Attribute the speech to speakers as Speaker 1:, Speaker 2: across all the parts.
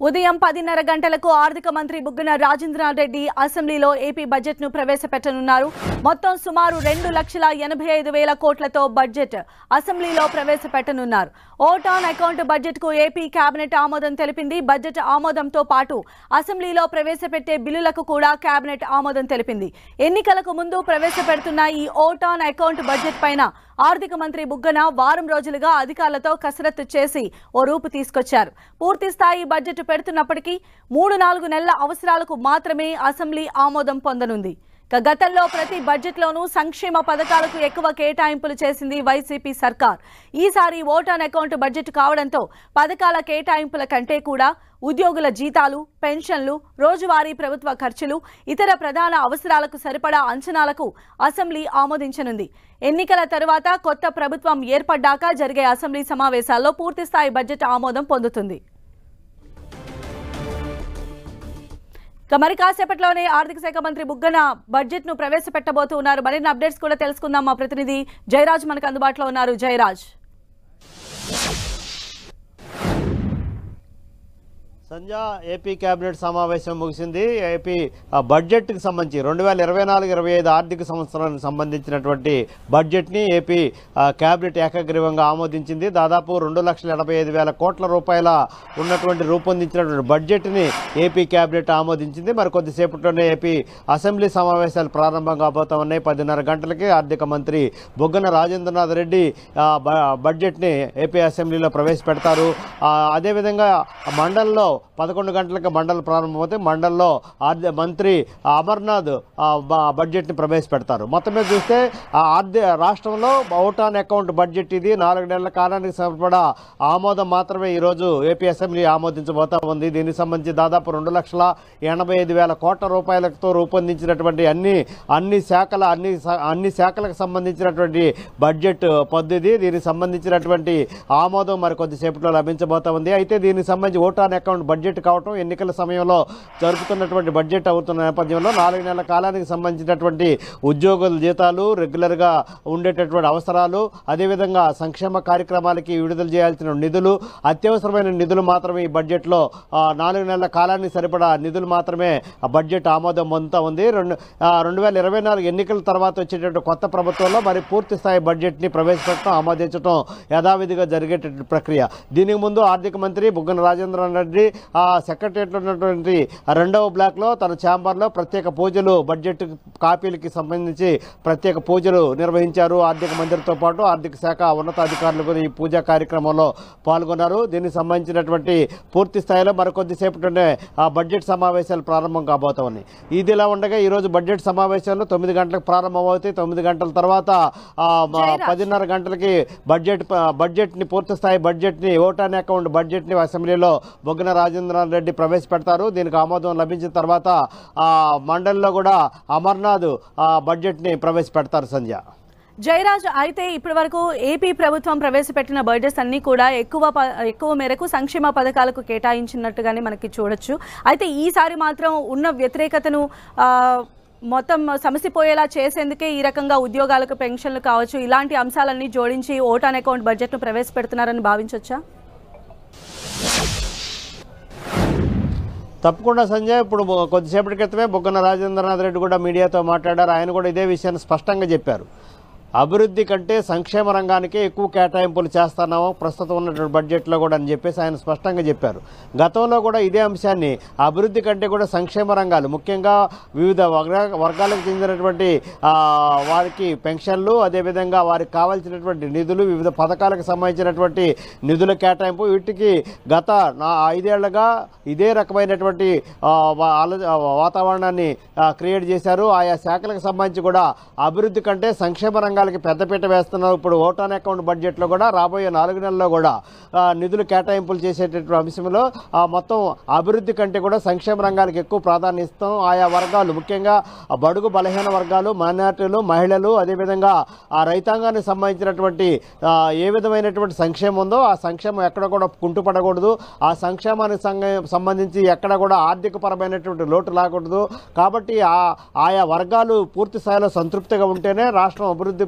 Speaker 1: ఉదయం పదిన్నర గంటలకు ఆర్థిక మంత్రి బుగ్గన రాజేంద్రనాథ్ రెడ్డి అసెంబ్లీలో ఏపీ బడ్జెట్ ను ప్రవేశపెట్టనున్నారు మొత్తం సుమారు రెండు లక్షల ఎనభై ఐదు వేల కోట్లతో బడ్జెట్ అసెంబ్లీలో ప్రవేశపెట్టనున్నారు ఓట్ ఆన్ అకౌంట్ బడ్జెట్ కు ఏపీ కేబినెట్ ఆమోదం తెలిపింది బడ్జెట్ ఆమోదంతో పాటు అసెంబ్లీలో ప్రవేశపెట్టే బిల్లులకు కూడా కేబినెట్ ఆమోదం తెలిపింది ఎన్నికలకు ముందు ప్రవేశపెడుతున్న ఈ ఓట్ ఆన్ అకౌంట్ బడ్జెట్ పైన ఆర్థిక మంత్రి బుగ్గన వారం రోజులుగా అధికారులతో కసరత్తు చేసి ఓ రూపు తీసుకొచ్చారు పూర్తి స్థాయి బడ్జెట్ పెడుతున్నప్పటికీ మూడు నాలుగు నెలల అవసరాలకు మాత్రమే అసెంబ్లీ ఆమోదం పొందనుంది ఇక గతంలో ప్రతి బడ్జెట్లోనూ సంక్షేమ పథకాలకు ఎక్కువ కేటాయింపులు చేసింది వైసీపీ సర్కార్ ఈసారి ఓట్ ఆన్ అకౌంట్ బడ్జెట్ కావడంతో పథకాల కేటాయింపుల కంటే కూడా ఉద్యోగుల జీతాలు పెన్షన్లు రోజువారీ ప్రభుత్వ ఖర్చులు ఇతర ప్రధాన అవసరాలకు సరిపడా అంచనాలకు అసెంబ్లీ ఆమోదించనుంది ఎన్నికల తరువాత కొత్త ప్రభుత్వం ఏర్పడ్డాక జరిగే అసెంబ్లీ సమావేశాల్లో పూర్తిస్థాయి బడ్జెట్ ఆమోదం పొందుతుంది ఇక మరి కాసేపట్లోనే ఆర్థిక శాఖ మంత్రి బుగ్గన బడ్జెట్ ను ప్రవేశపెట్టబోతున్నారు మరిన్ని అప్డేట్స్ కూడా తెలుసుకుందాం మా ప్రతినిధి జయరాజ్ మనకు అందుబాటులో ఉన్నారు జయరాజ్
Speaker 2: సంధ్య ఏపీ కేబినెట్ సమావేశం ముగిసింది ఏపీ ఆ, బడ్జెట్కి సంబంధించి రెండు వేల ఇరవై నాలుగు ఇరవై ఐదు ఆర్థిక సంవత్సరానికి సంబంధించినటువంటి బడ్జెట్ని ఏపీ ఆ, కేబినెట్ ఏకగ్రీవంగా ఆమోదించింది దాదాపు రెండు లక్షల ఎనభై ఐదు వేల కోట్ల రూపాయల ఉన్నటువంటి రూపొందించినటువంటి బడ్జెట్ని ఏపీ కేబినెట్ ఆమోదించింది మరి కొద్దిసేపట్లోనే ఏపీ అసెంబ్లీ సమావేశాలు ప్రారంభం కాబోతా ఉన్నాయి పదిన్నర గంటలకి ఆర్థిక మంత్రి బొగ్గన రాజేంద్రనాథ్ రెడ్డి ఆ, బ- బడ్జెట్ని ఏపీ అసెంబ్లీలో ప్రవేశపెడతారు ఆ, అదేవిధంగా మండల్లో పదకొండు గంటలకు మండలి ప్రారంభమవుతాయి మండల్లో ఆర్థిక మంత్రి అమర్నాథ్ ఆ, బ- బడ్జెట్ని ప్రవేశపెడతారు మొత్తం మీద చూస్తే ఆ ఆర్థిక రాష్ట్రంలో ఓట్ ఆన్ అకౌంట్ బడ్జెట్ ఇది నాలుగు నెలల కాలానికి సరిపడా ఆమోదం మాత్రమే ఈరోజు ఏపీ అసెంబ్లీ ఆమోదించబోతా ఉంది దీనికి సంబంధించి దాదాపు రెండు లక్షల ఎనభై ఐదు వేల కోట్ల రూపాయలతో రూపొందించినటువంటి అన్ని అన్ని శాఖల అన్ని స- అన్ని శాఖలకు సంబంధించినటువంటి బడ్జెట్ పద్ధతి దీనికి సంబంధించినటువంటి ఆమోదం మరి కొద్దిసేపట్లో లభించబోతా ఉంది అయితే దీనికి సంబంధించి ఓట్ ఆన్ అకౌంట్ బడ్జెట్ కావటం ఎన్నికల సమయంలో జరుపుతున్నటువంటి బడ్జెట్ అవుతున్న నేపథ్యంలో నాలుగు నెలల కాలానికి సంబంధించినటువంటి ఉద్యోగుల జీతాలు రెగ్యులర్గా ఉండేటటువంటి అవసరాలు అదేవిధంగా సంక్షేమ కార్యక్రమాలకి విడుదల చేయాల్సిన నిధులు అత్యవసరమైన నిధులు మాత్రమే ఈ బడ్జెట్లో ఆ, నాలుగు నెలల కాలానికి సరిపడా నిధులు మాత్రమే ఆ బడ్జెట్ ఆమోదం పొందుతా ఉంది రెండు ఆ, రెండు వేల ఇరవై నాలుగు ఎన్నికల తర్వాత వచ్చేటటువంటి కొత్త ప్రభుత్వంలో మరి పూర్తి స్థాయి బడ్జెట్ని ప్రవేశపెట్టడం ఆమోదించడం యథావిధిగా జరిగేటటువంటి ప్రక్రియ దీనికి ముందు ఆర్థిక మంత్రి బుగ్గన రాజేంద్రనాథ్ రెడ్డి ఆ సెక్రటరియట్లో ఉన్నటువంటి రెండవ బ్లాక్లో తన ఛాంబర్లో ప్రత్యేక పూజలు బడ్జెట్ కాపీలకి సంబంధించి ప్రత్యేక పూజలు నిర్వహించారు ఆర్థిక మంత్రితో పాటు ఆర్థిక శాఖ ఉన్నతాధికారులు కూడా ఈ పూజా కార్యక్రమంలో పాల్గొన్నారు దీనికి సంబంధించినటువంటి పూర్తి స్థాయిలో మరికొద్దిసేపటినే ఆ బడ్జెట్ సమావేశాలు ప్రారంభం కాబోతా ఉన్నాయి ఇదిలా ఉండగా ఈరోజు బడ్జెట్ సమావేశాలు తొమ్మిది గంటలకు ప్రారంభమవుతాయి తొమ్మిది గంటల తర్వాత ఆ, మా
Speaker 1: జయరాజ్.
Speaker 2: పదిన్నర గంటలకి బడ్జెట్ ప- బడ్జెట్ని పూర్తి స్థాయి బడ్జెట్ని ఓటాన్ అకౌంట్ బడ్జెట్ని అసెంబ్లీలో బొగ్గన రాజేంద్రనాథ్ రెడ్డి ప్రవేశపెడతారు దీనికి ఆమోదం లభించిన తర్వాత ఆ మండలిలో కూడా అమర్నాథ్ ఆ బడ్జెట్ని ప్రవేశపెడతారు సంధ్య
Speaker 1: జయరాజ్ అయితే ఇప్పటి వరకు ఏపీ ప్రభుత్వం ప్రవేశపెట్టిన బడ్జెట్స్ అన్ని కూడా ఎక్కువ ప- ఎక్కువ మేరకు సంక్షేమ పథకాలకు కేటాయించినట్టుగానే మనకి చూడొచ్చు అయితే ఈసారి మాత్రం ఉన్న వ్యతిరేకతను ఆ, మొత్తం సమసిపోయేలా చేసేందుకే ఈ రకంగా ఉద్యోగాలకు పెన్షన్లు కావచ్చు ఇలాంటి అంశాలన్నీ జోడించి ఓటాన్ అకౌంట్ బడ్జెట్ను ప్రవేశపెడుతున్నారని భావించవచ్చా
Speaker 2: తప్పకుండా సంజయ్ ఇప్పుడు బొ- కొద్దిసేపటి క్రితమే బొగ్గన రాజేంద్రనాథ్ రెడ్డి కూడా మీడియాతో మాట్లాడారు ఆయన కూడా ఇదే విషయాన్ని స్పష్టంగా చెప్పారు అభివృద్ధి కంటే సంక్షేమ రంగానికే ఎక్కువ కేటాయింపులు చేస్తున్నాము ప్రస్తుతం ఉన్నటువంటి బడ్జెట్లో కూడా అని చెప్పేసి ఆయన స్పష్టంగా చెప్పారు గతంలో కూడా ఇదే అంశాన్ని అభివృద్ధి కంటే కూడా సంక్షేమ రంగాలు ముఖ్యంగా వివిధ వర్గ వర్గాలకు చెందినటువంటి ఆ, వారికి పెన్షన్లు అదేవిధంగా వారికి కావాల్సినటువంటి నిధులు వివిధ పథకాలకు సంబంధించినటువంటి నిధుల కేటాయింపు వీటికి గత నా ఐదేళ్లుగా ఇదే రకమైనటువంటి ఆ, వా- ఆలో- ఆ, వాతావరణాన్ని ఆ, క్రియేట్ చేశారు ఆయా శాఖలకు సంబంధించి కూడా అభివృద్ధి కంటే సంక్షేమ రంగాలకి పెద్దపీట వేస్తున్నారు ఇప్పుడు ఓటాన్ అకౌంట్ బడ్జెట్లో కూడా రాబోయే నాలుగు నెలల్లో కూడా ఆ, నిధులు కేటాయింపులు చేసేటటువంటి అంశంలో ఆ, మొత్తం అభివృద్ధి కంటే కూడా సంక్షేమ రంగాలకు ఎక్కువ ప్రాధాన్యత ఇస్తాం ఆయా వర్గాలు ముఖ్యంగా ఆ బడుగు బలహీన వర్గాలు మైనార్టీలు మహిళలు అదేవిధంగా ఆ రైతాంగానికి సంబంధించినటువంటి ఆ, ఏ విధమైనటువంటి సంక్షేమం ఉందో ఆ సంక్షేమం ఎక్కడ కూడా కుంటుపడకూడదు ఆ సంక్షేమానికి సంగ- సంబంధించి ఎక్కడ కూడా ఆర్థిక పరమైనటువంటి లోటు రాకూడదు కాబట్టి ఆ ఆయా వర్గాలు పూర్తి స్థాయిలో సంతృప్తిగా ఉంటేనే రాష్ట్రం అభివృద్ధి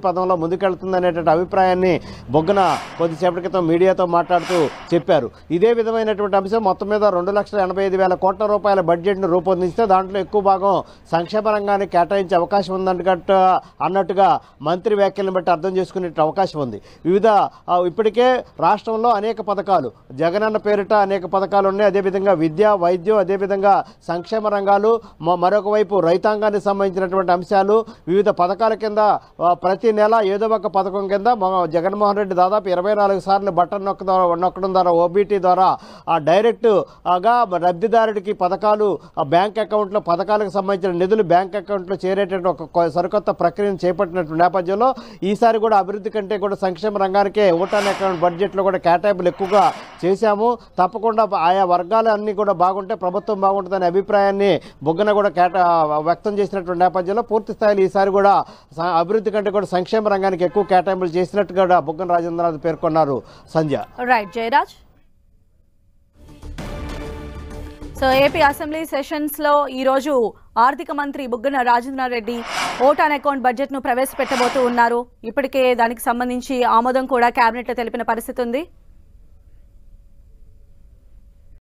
Speaker 2: పదంలో ముందుకెళ్తుంది అనేటువంటి అభిప్రాయాన్ని బొగ్గన కొద్దిసేపటి క్రితం మీడియాతో మాట్లాడుతూ చెప్పారు ఇదే విధమైనటువంటి అంశం మొత్తం మీద రెండు లక్షల ఎనభై ఐదు వేల కోట్ల రూపాయల బడ్జెట్ను రూపొందిస్తే దాంట్లో ఎక్కువ భాగం సంక్షేమ రంగానికి కేటాయించే అవకాశం ఉందన్నట్టు అన్నట్టుగా మంత్రి వ్యాఖ్యలను బట్టి అర్థం చేసుకునే అవకాశం ఉంది వివిధ ఆ, ఇప్పటికే రాష్ట్రంలో అనేక పథకాలు జగనన్న పేరిట అనేక పథకాలు ఉన్నాయి అదేవిధంగా విద్య వైద్యం అదేవిధంగా సంక్షేమ రంగాలు మ- మరొక వైపు రైతాంగానికి సంబంధించినటువంటి అంశాలు వివిధ పథకాల కింద ఆ, ప్రతి నెల ఏదో ఒక పథకం కింద మ- జగన్మోహన్ రెడ్డి దాదాపు ఇరవై నాలుగు సార్లు బటన్ నొక్క ద్వారా నొక్కడం ద్వారా ఓబీటీ ద్వారా ఆ డైరెక్ట్ గా లబ్ధిదారుడికి పథకాలు ఆ బ్యాంక్ అకౌంట్లో పథకాలకు సంబంధించిన నిధులు బ్యాంక్ అకౌంట్లో చేరేటటువంటి ఒక కొ- సరికొత్త ప్రక్రియను చేపట్టినటువంటి నేపథ్యంలో ఈసారి కూడా అభివృద్ధి కంటే కూడా సంక్షేమ రంగానికే ఓటాన్ అకౌంట్ బడ్జెట్లో కూడా కేటాయింపులు ఎక్కువగా చేశాము తప్పకుండా ఆయా వర్గాలు అన్నీ కూడా బాగుంటే ప్రభుత్వం బాగుంటుందనే అభిప్రాయాన్ని బొగ్గన కూడా కేటా వ్యక్తం చేసినటువంటి నేపథ్యంలో పూర్తి స్థాయిలో ఈసారి కూడా స- అభివృద్ధి కంటే కూడా సంక్షేమ రంగానికి ఎక్కువ కేటాయింపులు చేసినట్టుగా కూడా బొగ్గన రాజేంద్రనాథ్ పేర్కొన్నారు సంధ్య
Speaker 1: రైట్ Jayaraj so AP assembly sessions లో ఈ రోజు ఆర్థిక మంత్రి Buggana Rajendra Reddy vote on account budget ను ప్రవేశపెట్టబోతూ ఉన్నారు ఇప్పటికే దానికి సంబంధించి ఆమోదం కూడా కేబినెట్ లో తెలిపిన పరిస్థితి ఉంది